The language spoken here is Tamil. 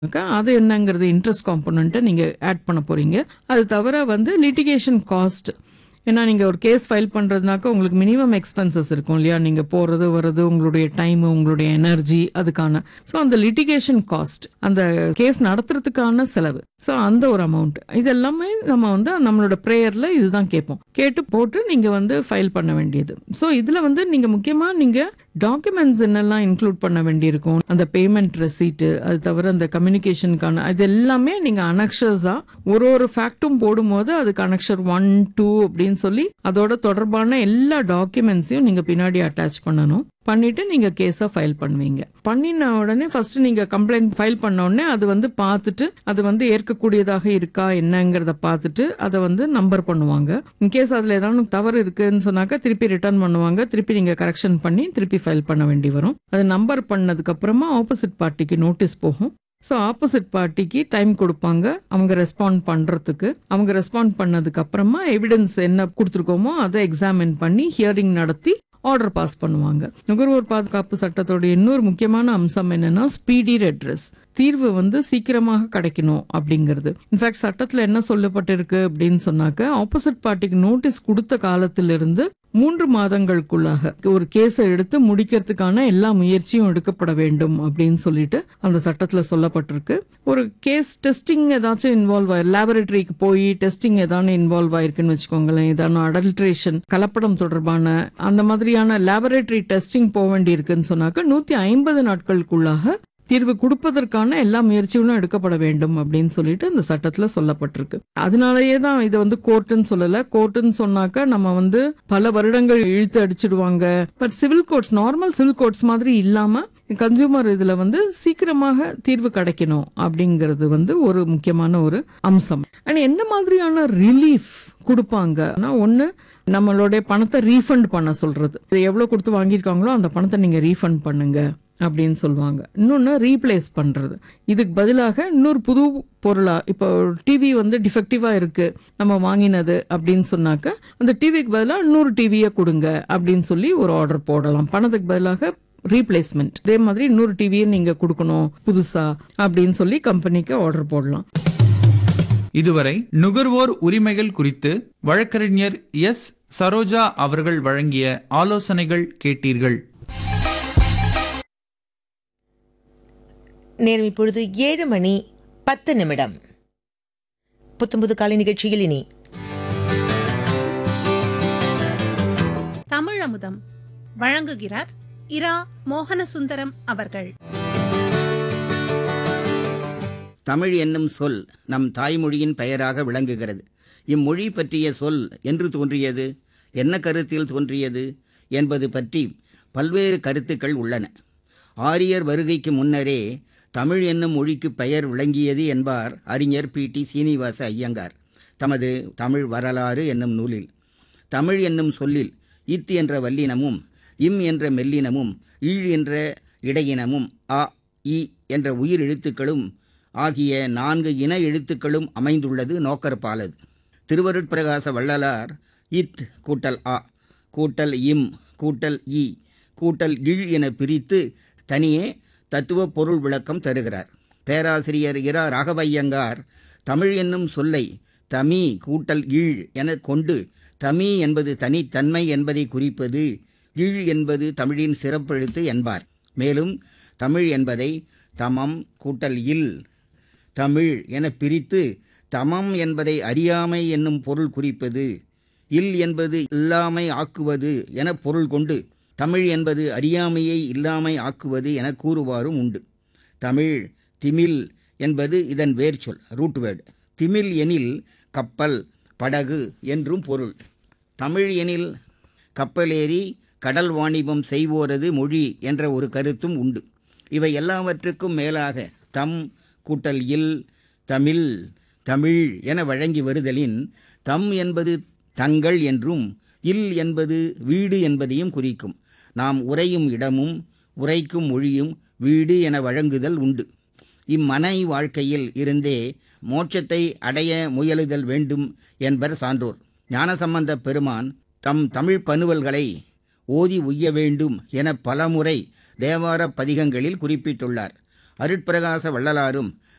அது என்னங்கிறது இன்ட்ரெஸ்ட் காம்பனண்ட்டை நீங்கள் ஆட் பண்ண போகிறீங்க அது தவிர வந்து லிட்டிகேஷன் காஸ்ட் ஏன்னா நீங்கள் ஒரு கேஸ் ஃபைல் பண்ணுறதுனாக்கா உங்களுக்கு மினிமம் எக்ஸ்பென்சஸ் இருக்கும் இல்லையா நீங்கள் போகிறது வர்றது உங்களுடைய டைம் உங்களுடைய எனர்ஜி அதுக்கான ஸோ அந்த லிட்டிகேஷன் காஸ்ட் அந்த கேஸ் நடத்துறதுக்கான செலவு ஸோ அந்த ஒரு அமௌண்ட் இது எல்லாமே நம்ம வந்து நம்மளோட ப்ரேயரில் இதுதான் கேட்போம் கேட்டு போட்டு நீங்கள் வந்து ஃபைல் பண்ண வேண்டியது ஸோ இதில் வந்து நீங்கள் முக்கியமாக நீங்கள் டாக்குமெண்ட்ஸ் என்னெல்லாம் இன்க்ளூட் பண்ண வேண்டியிருக்கும் அந்த பேமெண்ட் ரெசீட்டு அது தவிர அந்த கம்யூனிகேஷனுக்கான இது எல்லாமே நீங்கள் அனக்ஷர்ஸாக ஒரு ஒரு ஃபேக்ட்டும் போடும்போது அதுக்கு அனக்ஷர் ஒன் டூ அப்படின்னு சொல்லி அதோட தொடர்பான எல்லா டாக்குமெண்ட்ஸையும் நீங்கள் பின்னாடி அட்டாச் பண்ணணும் பண்ணிட்டு நீங்க கேஸை ஃபைல் பண்ணுவீங்க பண்ணின உடனே ஃபர்ஸ்ட் நீங்க கம்ப்ளைண்ட் ஃபைல் பண்ண உடனே அது வந்து பார்த்துட்டு அது வந்து ஏற்கக்கூடியதாக இருக்கா என்னங்கிறத பார்த்துட்டு அதை வந்து நம்பர் பண்ணுவாங்க இன்கேஸ் அதுல ஏதாவது தவறு இருக்குன்னு சொன்னாக்கா திருப்பி ரிட்டர்ன் பண்ணுவாங்க திருப்பி நீங்க கரெக்ஷன் பண்ணி திருப்பி ஃபைல் பண்ண வேண்டி வரும் அது நம்பர் பண்ணதுக்கு அப்புறமா ஆப்போசிட் பார்ட்டிக்கு நோட்டீஸ் போகும் ஸோ ஆப்போசிட் பார்ட்டிக்கு டைம் கொடுப்பாங்க அவங்க ரெஸ்பாண்ட் பண்ணுறதுக்கு அவங்க ரெஸ்பாண்ட் பண்ணதுக்கு அப்புறமா எவிடன்ஸ் என்ன கொடுத்துருக்கோமோ அதை எக்ஸாமின் பண்ணி ஹியரிங் நடத்தி ஆர்டர் பாஸ் பண்ணுவாங்க நுகர்வோர் பாதுகாப்பு சட்டத்தோட இன்னொரு முக்கியமான அம்சம் என்னன்னா ஸ்பீடி ரெட்ரஸ் தீர்வு வந்து சீக்கிரமாக கிடைக்கணும் அப்படிங்கிறது இன்ஃபேக்ட் சட்டத்தில் என்ன சொல்லப்பட்டிருக்கு அப்படின்னு சொன்னாக்க ஆப்போசிட் பார்ட்டிக்கு நோட்டீஸ் கொடுத்த காலத்திலிருந்து மூன்று மாதங்களுக்குள்ளாக ஒரு கேஸை எடுத்து முடிக்கிறதுக்கான எல்லா முயற்சியும் எடுக்கப்பட வேண்டும் அப்படின்னு சொல்லிட்டு அந்த சட்டத்தில் சொல்லப்பட்டிருக்கு ஒரு கேஸ் டெஸ்டிங் ஏதாச்சும் இன்வால்வ் ஆயிரு லேபரேட்டரிக்கு போய் டெஸ்டிங் ஏதாவது இன்வால்வ் ஆயிருக்குன்னு வச்சுக்கோங்களேன் ஏதான அடல்ட்ரேஷன் கலப்படம் தொடர்பான அந்த மாதிரியான லேபரேட்டரி டெஸ்டிங் போக வேண்டியிருக்குன்னு சொன்னாக்க நூத்தி ஐம்பது நாட்களுக்குள்ளாக தீர்வு கொடுப்பதற்கான எல்லா முயற்சிகளும் எடுக்கப்பட வேண்டும் அப்படின்னு சொல்லிட்டு இந்த சட்டத்துல சொல்லப்பட்டிருக்கு அதனாலயே தான் இதை வந்து கோர்ட்டுன்னு சொல்லல கோர்ட்டுன்னு சொன்னாக்க நம்ம வந்து பல வருடங்கள் இழுத்து அடிச்சிடுவாங்க but civil courts normal civil courts மாதிரி இல்லாம கன்சியூமர் இதுல வந்து சீக்கிரமாக தீர்வு கிடைக்கணும் அப்படிங்கிறது வந்து ஒரு முக்கியமான ஒரு அம்சம் அண்ட் என்ன மாதிரியான ரிலீஃப் கொடுப்பாங்கன்னா ஒன்று நம்மளுடைய பணத்தை ரீஃபண்ட் பண்ண சொல்றது இது எவ்வளோ கொடுத்து வாங்கியிருக்காங்களோ அந்த பணத்தை நீங்க ரீஃபண்ட் பண்ணுங்க அப்படின்னு சொல்லுவாங்க இன்னொன்று ரீப்ளேஸ் பண்ணுறது இதுக்கு பதிலாக இன்னொரு புது பொருளாக இப்போ டிவி வந்து டிஃபெக்டிவாக இருக்குது நம்ம வாங்கினது அப்படின்னு சொன்னாக்க அந்த டிவிக்கு பதிலாக இன்னொரு டிவியை கொடுங்க அப்படின்னு சொல்லி ஒரு ஆர்டர் போடலாம் பணத்துக்கு பதிலாக ரீப்ளேஸ்மெண்ட் இதே மாதிரி இன்னொரு டிவியை நீங்கள் கொடுக்கணும் புதுசாக அப்படின்னு சொல்லி கம்பெனிக்கு ஆர்டர் போடலாம் இதுவரை நுகர்வோர் உரிமைகள் குறித்து வழக்கறிஞர் எஸ் சரோஜா அவர்கள் வழங்கிய ஆலோசனைகள் கேட்டீர்கள் நேரம் இப்பொழுது ஏழு மணி பத்து நிமிடம் புத்தம்புது காலை நிகழ்ச்சியில் இனி தமிழமுதம் வழங்குகிறார் இரா மோகனசுந்தரம் அவர்கள் தமிழ் என்னும் சொல் நம் தாய்மொழியின் பெயராக விளங்குகிறது இம்மொழி பற்றிய சொல் என்று தோன்றியது என்ன கருத்தில் தோன்றியது என்பது பற்றி பல்வேறு கருத்துக்கள் உள்ளன ஆரியர் வருகைக்கு முன்னரே தமிழ் என்னும் மொழிக்கு பெயர் விளங்கியது என்பார் அறிஞர் பி டி சீனிவாச ஐயங்கார் தமது தமிழ் வரலாறு என்னும் நூலில் தமிழ் என்னும் சொல்லில் இத் என்ற வல்லினமும் இம் என்ற மெல்லினமும் ஈழ் என்ற இடையினமும் அ இ என்ற உயிர் எழுத்துக்களும் ஆகிய நான்கு இன எழுத்துக்களும் அமைந்துள்ளது நோக்கற்பாலது திருவருட்பிரகாச வள்ளலார் இத் கூட்டல் அ கூட்டல் இம் கூட்டல் இ கூட்டல் இழ் என பிரித்து தனியே தத்துவ பொருள் விளக்கம் தருகிறார் பேராசிரியர் இரா ராகவையங்கார் தமிழ் என்னும் சொல்லை தமி கூட்டல் ஈழ் என கொண்டு தமி என்பது தனித்தன்மை என்பதை குறிப்பது ஈழ் என்பது தமிழின் சிறப்பெழுத்து என்பார் மேலும் தமிழ் என்பதை தமம் கூட்டல் இல் தமிழ் என பிரித்து தமம் என்பதை அறியாமை என்னும் பொருள் குறிப்பது இல் என்பது இல்லாமை ஆக்குவது என பொருள் கொண்டு தமிழ் என்பது அறியாமையை இல்லாமை ஆக்குவது என கூறுவாரும் உண்டு தமிழ் திமில் என்பது இதன் வேர்ச்சொல் ரூட் வேர்டு திமில் எனில் கப்பல் படகு என்றும் பொருள் தமிழ் எனில் கப்பலேறி கடல் வாணிபம் செய்வோரது மொழி என்ற ஒரு கருத்தும் உண்டு இவை எல்லாவற்றுக்கும் மேலாக தம் கூட்டல் இல் தமிழ் தமிழ் என வழங்கி வருதலின் தம் என்பது தங்கள் என்றும் இல் என்பது வீடு என்பதையும் குறிக்கும் நாம் உறையும் இடமும் உரைக்கும் மொழியும் வீடு என வழங்குதல் உண்டு இம்மனை வாழ்க்கையில் இருந்தே மோட்சத்தை அடைய முயலுதல் வேண்டும் என்பர் சான்றோர் ஞானசம்பந்த பெருமான் தம் தமிழ் பனுவல்களை ஓதி உய்ய வேண்டும் என பலமுறை தேவார பதிகங்களில் குறிப்பிட்டுள்ளார் அருட்பிரகாச வள்ளலாரும்